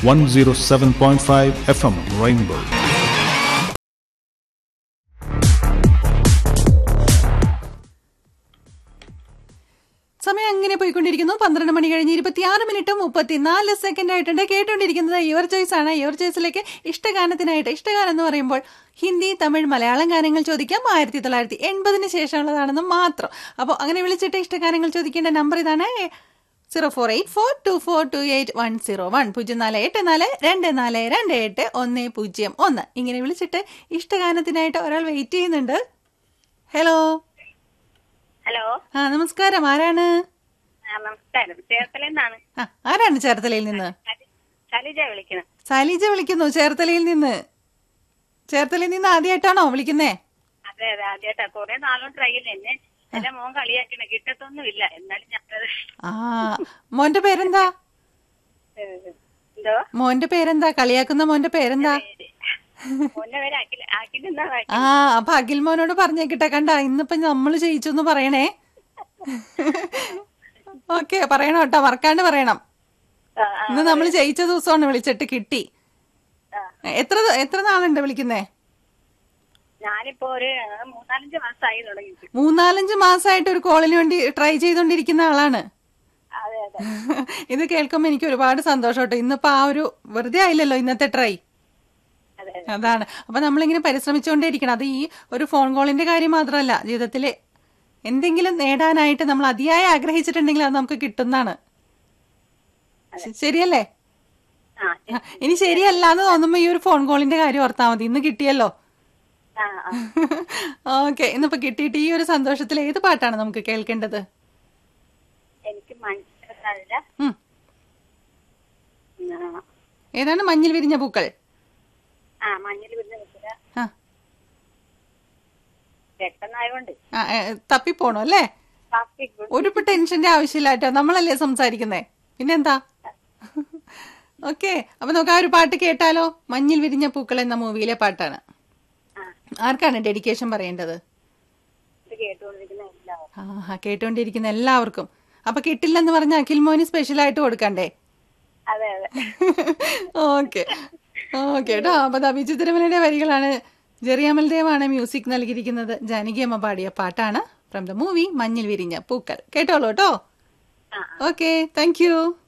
107.5 FM Rainbow. സമയം അങ്ങനെ പോയിക്കൊണ്ടിരിക്കുന്നു പന്ത്രണ്ട് മണി കഴിഞ്ഞ് ഇരുപത്തിയാറ് മിനിറ്റ് മുപ്പത്തിനാല് സെക്കൻഡ് ആയിട്ടുണ്ട് കേട്ടുകൊണ്ടിരിക്കുന്നത് യുവർ ചോയ്സ് ആണ് യുവർ ചോയ്സിലേക്ക് ഇഷ്ടഗാനത്തിനായിട്ട് ഇഷ്ടഗാനം എന്ന് പറയുമ്പോൾ ഹിന്ദി തമിഴ് മലയാളം ഗാനങ്ങൾ ചോദിക്കാം ആയിരത്തി തൊള്ളായിരത്തി എൺപതിന് ശേഷമുള്ളതാണെന്ന് മാത്രം അപ്പോൾ അങ്ങനെ വിളിച്ചിട്ട് ഇഷ്ടഗാനങ്ങൾ ചോദിക്കേണ്ട നമ്പർ ഇതാണ് zero four eight four two four two eight one zero one പൂജ്യം നാല് എട്ട് നാല് രണ്ട് നാല് രണ്ട് എട്ട് ഒന്ന് പൂജ്യം ഒന്ന് ഇങ്ങനെ വിളിച്ചിട്ട് ഇഷ്ടഗാനത്തിനായിട്ട് ഒരാൾ വെയിറ്റ് ചെയ്യുന്നുണ്ട് ഹലോ ഹലോ ആ നമസ്കാരം ആരാണ് ആ, നമസ്കാരം ചേർത്തലയിൽ നിന്നാണ് ആ ആരാണ് ചേർത്തലയിൽ നിന്ന് ശൈലജ വിളിക്കണം ശൈലജ വിളിക്കുന്നു ചേർത്തലയിൽ നിന്ന് ചേർത്തലയിൽ നിന്ന് ആദ്യമായിട്ടാണോ വിളിക്കുന്നേ അതെ അതെ ആദ്യമായിട്ടാ കുറെ നാളും ട്രൈ ചെയ്ത് എന്നെ എന്റെ മോൻ കളിയാക്കണ കിട്ടത്തൊന്നുമില്ല എന്നാലും ഞാനത് ആ മോന്റെ പേരെന്താ ഏഹ്, എന്തോ മോന്റെ പേരെന്താ കളിയാക്കുന്ന മോന്റെ പേരെന്താ മോന്റെ പേര് അഖിൽ അഖിലെന്നാ ആ അപ്പൊ അഖിൽ മോനോട് പറഞ്ഞേക്കിട്ടെ കണ്ട ഇന്നിപ്പൊ നമ്മള് ജയിച്ചു എന്ന് പറയണേ ഓക്കെ പറയണം കേട്ടോ മറക്കാണ്ട് പറയണം ഇന്ന് നമ്മൾ ജയിച്ച ദിവസമാണ് വിളിച്ചിട്ട് കിട്ടി എത്ര ദ- എത്ര നാളുണ്ട് വിളിക്കുന്നേ ഞാനിപ്പോ ഒരു ആ, മൂന്നാലഞ്ച് മാസമായി തുടങ്ങിയിട്ട് മൂന്നാലഞ്ച് മാസമായിട്ട് ഒരു കോളിന് വേണ്ടി ട്രൈ ചെയ്തോണ്ടിരിക്കുന്ന ആളാണ് അതെ അതെ ഇത് കേൾക്കുമ്പോൾ എനിക്ക് ഒരുപാട് സന്തോഷം കേട്ടോ ഇന്നിപ്പോ ആ ഒരു വെറുതെ ആയില്ലല്ലോ ഇന്നത്തെ ട്രൈ അതെ അതാണ് അപ്പൊ നമ്മളിങ്ങനെ പരിശ്രമിച്ചുകൊണ്ടേയിരിക്കണം അത് ഈ ഒരു ഫോൺ കോളിന്റെ കാര്യം മാത്രമല്ല ജീവിതത്തിൽ എന്തെങ്കിലും നേടാനായിട്ട് നമ്മൾ അതിയായി ആഗ്രഹിച്ചിട്ടുണ്ടെങ്കിൽ അത് നമുക്ക് കിട്ടുന്നതാണ് ശ- ശരിയല്ലേ ആ ആ, ഇനി ശരിയല്ല എന്ന് തോന്നുമ്പോ ഈ ഒരു ഫോൺ കോളിന്റെ കാര്യം ഓർത്താൽ മതി ഇന്ന് കിട്ടിയല്ലോ ആ ആ ഓക്കെ ഇന്നിപ്പോ കിട്ടിയിട്ട് ഈ ഒരു സന്തോഷത്തിൽ ഏത് പാട്ടാണ് നമുക്ക് കേൾക്കേണ്ടത് എനിക്ക് മനസ്സിലാവില്ല ഉം. ഏതാണ് മഞ്ഞിൽ വിരിഞ്ഞ പൂക്കൾ ആ മഞ്ഞൾ വിരുന്ന് നിൽക്കുക ആ പെട്ടെന്നായതുകൊണ്ട് ആ, ഏ, തപ്പിപ്പോണു അല്ലേ പ്ലാസ്റ്റിക് ഒരു ടെൻഷന്റെ ആവശ്യമില്ല കേട്ടോ നമ്മളല്ലേ സംസാരിക്കുന്നേ പിന്നെന്താ ഓക്കെ അപ്പൊ നമുക്ക് ആ ഒരു പാട്ട് കേട്ടാലോ മഞ്ഞിൽ വിരിഞ്ഞ പൂക്കൾ എന്ന മൂവിയിലെ പാട്ടാണ് ആ ആർക്കാണ് ഡെഡിക്കേഷൻ പറയേണ്ടത് ഇത് കേട്ടുകൊണ്ടിരിക്കുന്ന എല്ലാവരും ആ കേട്ടുകൊണ്ടിരിക്കുന്ന എല്ലാവർക്കും അപ്പൊ കിട്ടില്ലെന്ന് പറഞ്ഞ അഖിൽ മോന് സ്പെഷ്യൽ ആയിട്ട് കൊടുക്കണ്ടേ അതെ അതെ ഓക്കെ ഓക്കെ കേട്ടോ അപ്പൊ ദാ ബിജു തിരുമലയുടെ വരികളാണ് ജെറിയാമൽ ദേവാണ് മ്യൂസിക് നൽകിയിരിക്കുന്നത് ജാനകി അമ്മ പാടിയ പാട്ടാണ് ഫ്രം ദ മൂവി മഞ്ഞിൽ വിരിഞ്ഞ പൂക്കൾ കേട്ടോളൂ കേട്ടോ ആ ഓക്കെ താങ്ക് യു